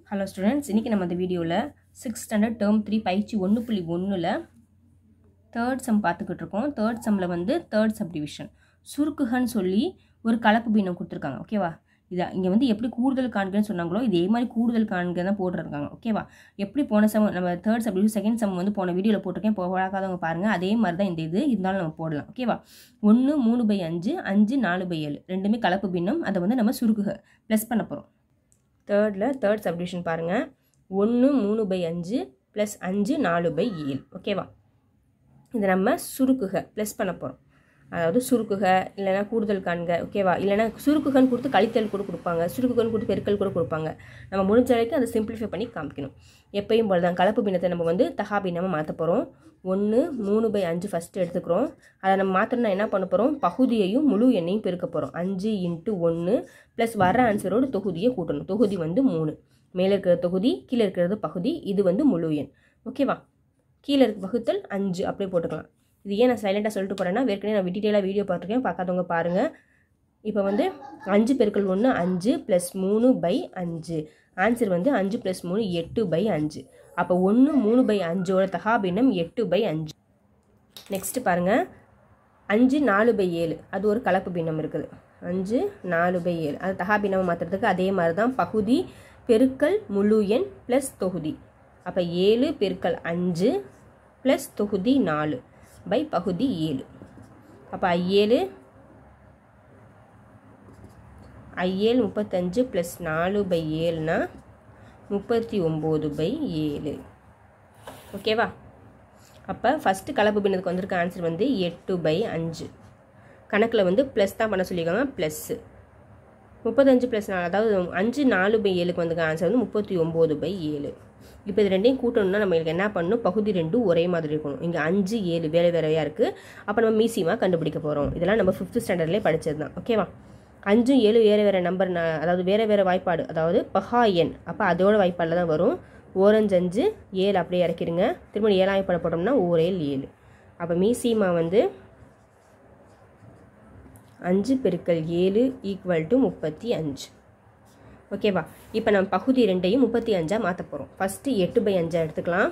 hello students இன்றைக்கி நம்ம இந்த வீடியோவில் சிக்ஸ் ஸ்டாண்டர்ட் டேர்ம் த்ரீ பயிற்சி ஒன்று புள்ளி ஒன்றில் தேர்ட் சம் பார்த்துக்கிட்டு இருக்கோம் தேர்ட் சம்மில் வந்து தேர்ட் சப்டிவிஷன் சுருக்குகன்னு சொல்லி ஒரு கலப்பு பின்னம் கொடுத்துருக்காங்க ஓகேவா இதா இங்கே வந்து எப்படி கூடுதல் காண்கன்னு சொன்னாங்களோ இதே மாதிரி கூடுதல் காண்க தான் போட்டிருக்காங்க ஓகேவா எப்படி போன சம் நம்ம தேர்ட் சப்டிவிஷன் செகண்ட் சம் வந்து போன வீடியோவில் போட்டிருக்கேன் போகாதவங்க பாருங்கள் அதே மாதிரி தான் இந்த இது இருந்தாலும் நம்ம போடலாம் ஓகேவா ஒன்று மூணு பை அஞ்சு அஞ்சு நாலு பை ஏழு ரெண்டுமே கலப்பு பின்னம் அதை வந்து நம்ம சுருக்குக ப்ளஸ் பண்ண போகிறோம் தேர்டில் தேர்ட் சப்டிவிஷன் பாருங்கள் ஒன்று மூணு பை அஞ்சு ப்ளஸ் அஞ்சு நாலு பை ஏழு ஓகேவா இதை நம்ம சுருக்குக ப்ளஸ் பண்ண போகிறோம் அதாவது சுருக்குக இல்லைனா கூடுதல் காண்க ஓகேவா இல்லைனா சுருக்குகன்னு கொடுத்து கழித்தல் கூட கொடுப்பாங்க சுருக்குகன்னு கொடுத்து பெருக்கல் கூட கொடுப்பாங்க நம்ம முடிஞ்ச வரைக்கும் அதை சிம்பிளிஃபை பண்ணி காமிக்கணும் எப்பயும் போல தான் கலப்பு பின்னத்தை நம்ம வந்து தகா பின்னமாக மாற்ற போகிறோம் ஒன்று மூணு பை அஞ்சு ஃபஸ்ட்டு எடுத்துக்கிறோம் அதை நம்ம மாற்றணும்னா என்ன பண்ண போகிறோம் பகுதியையும் முழு எண்ணையும் பெருக்க போகிறோம் அஞ்சு இன்ட்டு ஒன்று ப்ளஸ் வர ஆன்சரோட தொகுதியை கூட்டணும் தொகுதி வந்து மூணு மேலே இருக்கிற தொகுதி கீழே இருக்கிறது பகுதி இது வந்து முழு எண் ஓகேவா கீழே இருக்க வகுத்தல் அஞ்சு அப்படியே போட்டுக்கலாம் இது ஏன் நான் சைலண்ட்டாக சொல்லிட்டு போகிறேன்னா ஏற்கனவே நான் டீட்டெயிலாக வீடியோ பார்த்துருக்கேன் பார்க்காதவங்க பாருங்கள் இப்போ வந்து அஞ்சு பெருக்கள் ஒன்று அஞ்சு ப்ளஸ் மூணு பை அஞ்சு ஆன்சர் வந்து அஞ்சு ப்ளஸ் மூணு எட்டு பை அஞ்சு அப்போ ஒன்று மூணு பை அஞ்சோட தகாபின்னம் எட்டு பை அஞ்சு நெக்ஸ்ட்டு பாருங்கள் அஞ்சு நாலு பை ஏழு அது ஒரு கலப்பு பின்னம் இருக்குது அஞ்சு நாலு பை ஏழு அது தகாபின்னம் மாற்றுறதுக்கு அதே மாதிரி தான் பகுதி பெருக்கல் முழு எண் ப்ளஸ் தொகுதி அப்போ ஏழு பெருக்கல் அஞ்சு ப்ளஸ் தொகுதி நாலு பை பகுதி ஏழு அப்போ ஐஏழு ஐஏழு முப்பத்தஞ்சு ப்ளஸ் நாலு பை ஏழுனா முப்பத்தி ஒம்பது பை ஏழு ஓகேவா அப்போ ஃபஸ்ட்டு கலப்பு பின்னத்துக்கு வந்திருக்க ஆன்சர் வந்து எட்டு பை அஞ்சு கணக்கில் வந்து ப்ளஸ் தான் பண்ண சொல்லியிருக்காங்க ப்ளஸ்ஸு முப்பத்தஞ்சு ப்ளஸ் நாலு அதாவது அஞ்சு நாலு பை ஏழுக்கு வந்திருக்க ஆன்சர் வந்து முப்பத்தி ஒம்பது பை ஏழு இப்போ இது ரெண்டையும் கூட்டணும்னா நம்மளுக்கு என்ன பண்ணணும் பகுதி ரெண்டும் ஒரே மாதிரி இருக்கணும் இங்கே அஞ்சு ஏழு வேறு வேறையாக இருக்குது அப்போ நம்ம மீசியமாக கண்டுபிடிக்க போகிறோம் இதெல்லாம் நம்ம ஃபிஃப்த் ஸ்டாண்டர்ட்லேயே படித்தது தான் ஓகேவா அஞ்சும் ஏழு வேறு வேறு நம்பர் அதாவது வேறு வேறு வாய்ப்பாடு அதாவது பகா எண் அப்போ அதோட வாய்ப்பாடில் தான் வரும் ஓரஞ்சு அஞ்சு ஏழு அப்படியே இறக்கிடுங்க திரும்ப ஏழாயிரம் படம் போட்டோம்னா ஓரேல் ஏழு அப்போ மீசிமா வந்து அஞ்சு பெருக்கல் ஏழு ஈக்குவல் டு முப்பத்தி அஞ்சு ஓகேவா இப்போ நம்ம பகுதி ரெண்டையும் முப்பத்தி அஞ்சாக மாற்ற போகிறோம் ஃபஸ்ட்டு எட்டு பை அஞ்சாக எடுத்துக்கலாம்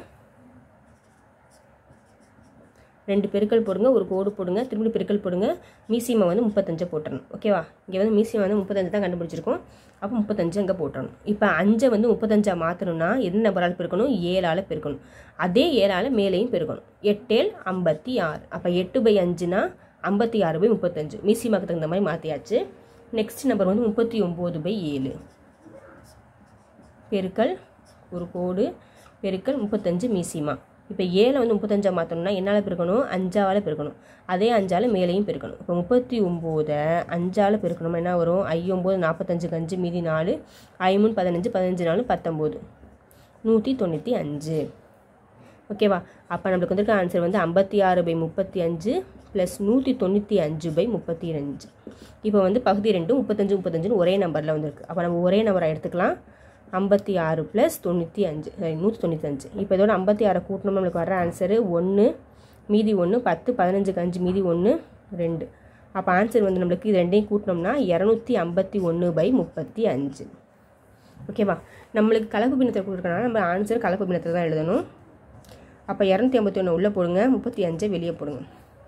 ரெண்டு பெருக்கல் போடுங்க ஒரு கோடு போடுங்க திரும்பி பெருக்கல் போடுங்க மீசியமாக வந்து முப்பத்தஞ்சை போட்டுறணும் ஓகேவா இங்கே வந்து மீசியம் வந்து முப்பத்தஞ்சு தான் கண்டுபிடிச்சிருக்கோம் அப்போ முப்பத்தஞ்சு அங்கே போட்டுறணும் இப்போ அஞ்சை வந்து முப்பத்தஞ்சாக மாற்றணும்னா எந்த நம்பரால் பெருக்கணும் ஏழால் பெருக்கணும் அதே ஏழால் மேலேயும் பெருக்கணும் எட்டேல் ஐம்பத்தி ஆறு அப்போ எட்டு பை அஞ்சுனா ஐம்பத்தி ஆறு பை முப்பத்தஞ்சு மீசியமாக்கு தகுந்த மாதிரி மாற்றியாச்சு நெக்ஸ்ட் நம்பர் வந்து முப்பத்தி ஒம்பது பை ஏழு பெருக்கல் ஒரு கோடு பெருக்கல் முப்பத்தஞ்சு மீசிமா இப்போ ஏழை வந்து முப்பத்தஞ்சா மாற்றணும்னா என்னால் பெருக்கணும் அஞ்சாவில் பெருக்கணும் அதே அஞ்சால் மேலேயும் பெருக்கணும் இப்போ முப்பத்தி ஒம்போதை அஞ்சால் பெருக்கணும் என்ன வரும் ஐயொம்போது நாற்பத்தஞ்சுக்கு அஞ்சு மீதி நாலு ஐமூணு பதினஞ்சு பதினஞ்சு நாலு பத்தொம்போது நூற்றி தொண்ணூற்றி அஞ்சு ஓகேவா அப்போ நம்மளுக்கு வந்திருக்க ஆன்சர் வந்து ஐம்பத்தி ஆறு பை முப்பத்தி அஞ்சு ப்ளஸ் நூற்றி தொண்ணூற்றி அஞ்சு பை முப்பத்தி அஞ்சு இப்போ வந்து பகுதி ரெண்டு முப்பத்தஞ்சு முப்பத்தஞ்சுன்னு ஒரே நம்பரில் வந்திருக்கு அப்போ நம்ம ஒரே நம்பரை எடுத்துக்கலாம் ஐம்பத்தி ஆறு ப்ளஸ் தொண்ணூற்றி அஞ்சு சாரி நூற்றி தொண்ணூற்றி அஞ்சு இப்போ இதோட ஐம்பத்தி ஆறை கூட்டணும் நம்மளுக்கு வர ஆன்சரு ஒன்று மீதி ஒன்று பத்து பதினஞ்சுக்கு அஞ்சு மீதி ஒன்று ரெண்டு அப்போ ஆன்சர் வந்து நம்மளுக்கு இது ரெண்டையும் கூட்டினோம்னா இரநூத்தி ஐம்பத்தி ஒன்று பை முப்பத்தி அஞ்சு ஓகேவா நம்மளுக்கு கலப்பு பின்னத்தை கொடுக்குறனால நம்ம ஆன்சர் கலப்பு பின்னத்தில் தான் எழுதணும் அப்போ இரநூத்தி ஐம்பத்தி ஒன்று உள்ளே போடுங்க முப்பத்தி அஞ்சை வெளியே போடுங்க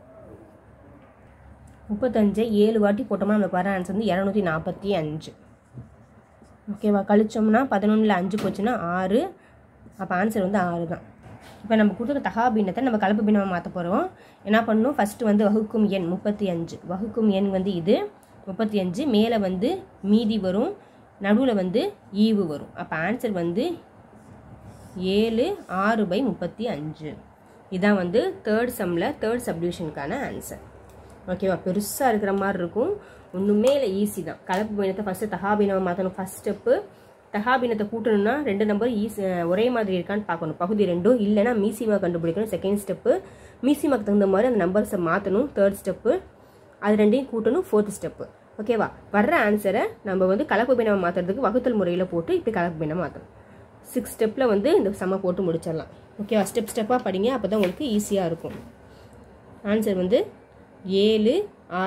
முப்பத்தஞ்சை ஏழு வாட்டி போட்டோம்னா நம்மளுக்கு வர ஆன்சர் வந்து இரநூத்தி நாற்பத்தி அஞ்சு ஓகேவா கழிச்சோம்னா பதினொன்றில் அஞ்சு போச்சுன்னா ஆறு அப்போ ஆன்சர் வந்து ஆறு தான் இப்போ நம்ம கொடுத்துருக்க தகா பின்னத்தை நம்ம கலப்பு பின்னமாக மாற்ற போகிறோம் என்ன பண்ணணும் ஃபஸ்ட்டு வந்து வகுக்கும் எண் முப்பத்தி அஞ்சு வகுக்கும் எண் வந்து இது முப்பத்தி அஞ்சு மேலே வந்து மீதி வரும் நடுவில் வந்து ஈவு வரும் அப்போ ஆன்சர் வந்து ஏழு ஆறு பை முப்பத்தி அஞ்சு இதான் வந்து தேர்ட் சம்மில் தேர்ட் சப்டிவிஷனுக்கான ஆன்சர் ஓகேவா பெருசாக இருக்கிற மாதிரி இருக்கும் ஒன்றுமே இல்லை ஈஸி தான் கலப்பு பின்னத்தை ஃபஸ்ட்டு தகாபினவை மாற்றணும் ஃபஸ்ட் ஸ்டெப்பு தகாபினத்தை கூட்டணும்னா ரெண்டு நம்பர் ஈஸி ஒரே மாதிரி இருக்கான்னு பார்க்கணும் பகுதி ரெண்டும் இல்லைனா மீசிமா கண்டுபிடிக்கணும் செகண்ட் ஸ்டெப்பு மீசிமாக்கு தகுந்த மாதிரி அந்த நம்பர்ஸை மாற்றணும் தேர்ட் ஸ்டெப்பு அது ரெண்டையும் கூட்டணும் ஃபோர்த் ஸ்டெப்பு ஓகேவா வர்ற ஆன்சரை நம்ம வந்து கலப்பு பின்னவை மாற்றுறதுக்கு வகுத்தல் முறையில் போட்டு இப்போ கலப்பு பின்னம் மாற்றணும் சிக்ஸ் ஸ்டெப்பில் வந்து இந்த செம்ம போட்டு முடிச்சிடலாம் ஓகேவா ஸ்டெப் ஸ்டெப்பாக படிங்க அப்போ தான் உங்களுக்கு ஈஸியாக இருக்கும் ஆன்சர் வந்து ஏழு ஆ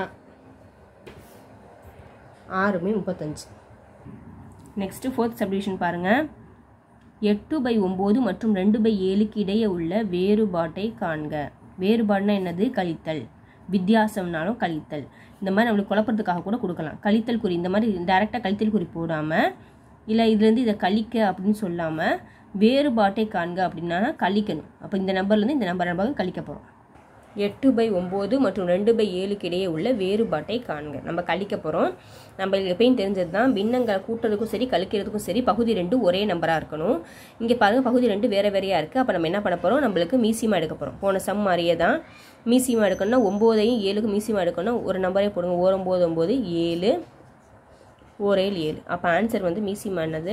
ஆறுமே முப்பத்தஞ்சு நெக்ஸ்ட்டு ஃபோர்த் சப்டிவிஷன் பாருங்கள் எட்டு பை ஒம்பது மற்றும் ரெண்டு பை ஏழுக்கு இடையே உள்ள வேறுபாட்டை காண்க வேறுபாடுனா என்னது கழித்தல் வித்தியாசம்னாலும் கழித்தல் இந்த மாதிரி நம்மளுக்கு குழப்பறதுக்காக கூட கொடுக்கலாம் கழித்தல் குறி இந்த மாதிரி டைரெக்டாக கழித்தல் குறி போடாமல் இல்லை இதுலேருந்து இதை கழிக்க அப்படின்னு சொல்லாமல் வேறுபாட்டை காண்க அப்படின்னா கழிக்கணும் அப்போ இந்த நம்பர்லேருந்து இந்த நம்பர் நம்ம கழிக்க போகிறோம் எட்டு பை ஒம்பது மற்றும் ரெண்டு பை ஏழுக்கு இடையே உள்ள வேறுபாட்டை காண்க நம்ம கழிக்க போகிறோம் நம்ம எப்பயும் தெரிஞ்சது தான் பின்னங்களை கூட்டுறதுக்கும் சரி கழிக்கிறதுக்கும் சரி பகுதி ரெண்டு ஒரே நம்பராக இருக்கணும் இங்கே பாருங்கள் பகுதி ரெண்டு வேறு வேறையாக இருக்குது அப்போ நம்ம என்ன பண்ண போகிறோம் நம்மளுக்கு மீசிமா எடுக்க போகிறோம் போன சம் மாதிரியே தான் மீசிமா எடுக்கணும்னா ஒம்போதையும் ஏழுக்கு மீசிமா எடுக்கணும் ஒரு நம்பரே போடுங்க ஓர் ஒம்பது ஒம்பது ஏழு ஓரேல் ஏழு அப்போ ஆன்சர் வந்து மீசிமா என்னது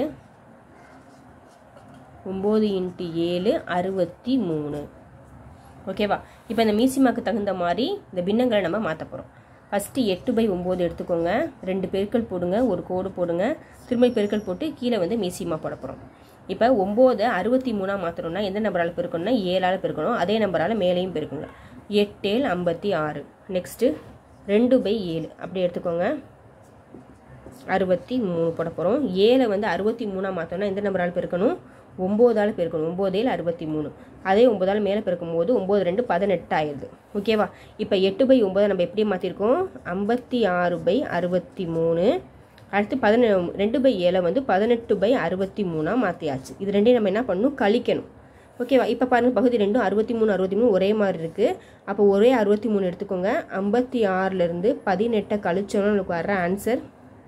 ஒம்பது இன்ட்டு ஏழு அறுபத்தி மூணு ஓகேவா இப்போ இந்த மீசிமாக்கு தகுந்த மாதிரி இந்த பின்னங்களை நம்ம மாற்ற போகிறோம் ஃபஸ்ட்டு எட்டு பை ஒம்பது எடுத்துக்கோங்க ரெண்டு பெருக்கல் போடுங்க ஒரு கோடு போடுங்க திரும்ப பெருக்கல் போட்டு கீழே வந்து மீசிமா போட போகிறோம் இப்போ ஒம்போதை அறுபத்தி மூணாக மாற்றணும்னா எந்த நம்பரால் பெருக்கணும்னா ஏழால் பெருக்கணும் அதே நம்பரால் மேலேயும் பெருக்குங்க எட்டேல் ஐம்பத்தி ஆறு நெக்ஸ்ட்டு ரெண்டு பை ஏழு அப்படி எடுத்துக்கோங்க அறுபத்தி மூணு போட போகிறோம் ஏழை வந்து அறுபத்தி மூணாக மாற்றோம்னா எந்த நம்பரால் பெருக்கணும் ஒம்போதால் பெருக்கணும் ஒம்போதேல் அறுபத்தி மூணு அதே ஒம்போதால் மேலே பெருக்கும் போது ஒம்பது ரெண்டு பதினெட்டு ஆயிடுது ஓகேவா இப்போ எட்டு பை ஒம்பதை நம்ம எப்படி மாற்றிருக்கோம் ஐம்பத்தி ஆறு பை அறுபத்தி மூணு அடுத்து பதினெ ரெண்டு பை ஏழை வந்து பதினெட்டு பை அறுபத்தி மூணாக மாற்றியாச்சு இது ரெண்டையும் நம்ம என்ன பண்ணணும் கழிக்கணும் ஓகேவா இப்போ பாருங்கள் பகுதி ரெண்டும் அறுபத்தி மூணு அறுபத்தி மூணு ஒரே மாதிரி இருக்குது அப்போ ஒரே அறுபத்தி மூணு எடுத்துக்கோங்க ஐம்பத்தி ஆறுலேருந்து பதினெட்டை கழிச்சோன்னா நமக்கு வர்ற ஆன்சர்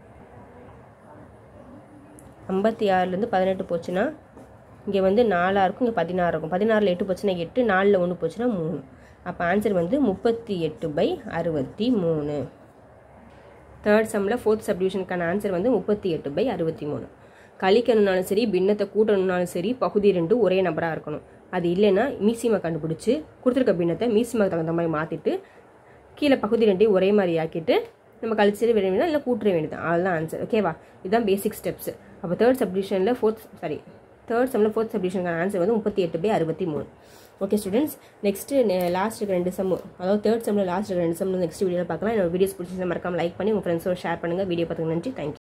ஐம்பத்தி ஆறுலேருந்து பதினெட்டு போச்சுன்னா இங்கே வந்து நாலாக இருக்கும் இங்கே பதினாறு இருக்கும் பதினாறில் எட்டு போச்சுன்னா எட்டு நாலில் ஒன்று போச்சுன்னா மூணு அப்போ ஆன்சர் வந்து முப்பத்தி எட்டு பை அறுபத்தி மூணு தேர்ட் சம்மில் ஃபோர்த் சப்டிவிஷனுக்கான ஆன்சர் வந்து முப்பத்தி எட்டு பை அறுபத்தி மூணு கழிக்கணுனாலும் சரி பின்னத்தை கூட்டணுனாலும் சரி பகுதி ரெண்டு ஒரே நம்பராக இருக்கணும் அது இல்லைன்னா மீசிமா கண்டுபிடிச்சி கொடுத்துருக்க பின்னத்தை மீசிமாக்கு தகுந்த மாதிரி மாற்றிட்டு கீழே பகுதி ரெண்டையும் ஒரே மாதிரி ஆக்கிட்டு நம்ம கழிச்சிட வேண்டியதா இல்லை கூட்டுற வேண்டியதான் அதுதான் ஆன்சர் ஓகேவா இதுதான் பேசிக் ஸ்டெப்ஸ் அப்போ தேர்ட் சப்டிஷனில் ஃபோர்த் சாரி தேர்ட் செம்மில் ஃபோர்த் சப்டிஷனுக்கான ஆன்சர் வந்து முப்பத்தி எட்டு பை அறுபத்தி மூணு ஓகே ஸ்டூடெண்ட்ஸ் நெக்ஸ்ட்டு லாஸ்ட் இருக்க ரெண்டு சம் அதாவது தேர்ட் செம்மில் லாஸ்ட் இருக்க ரெண்டு சம் நெக்ஸ்ட் வீடியோவில் பார்க்கலாம் என்னோட வீடியோஸ் பிடிச்சிருந்தா மறக்காம லைக் பண்ணி உங்கள் ஃப்ரெண்ட்ஸோட ஷேர் பண்ணுங்கள் வீடியோ பார்த்துங்க நன்றி தேங்க்யூ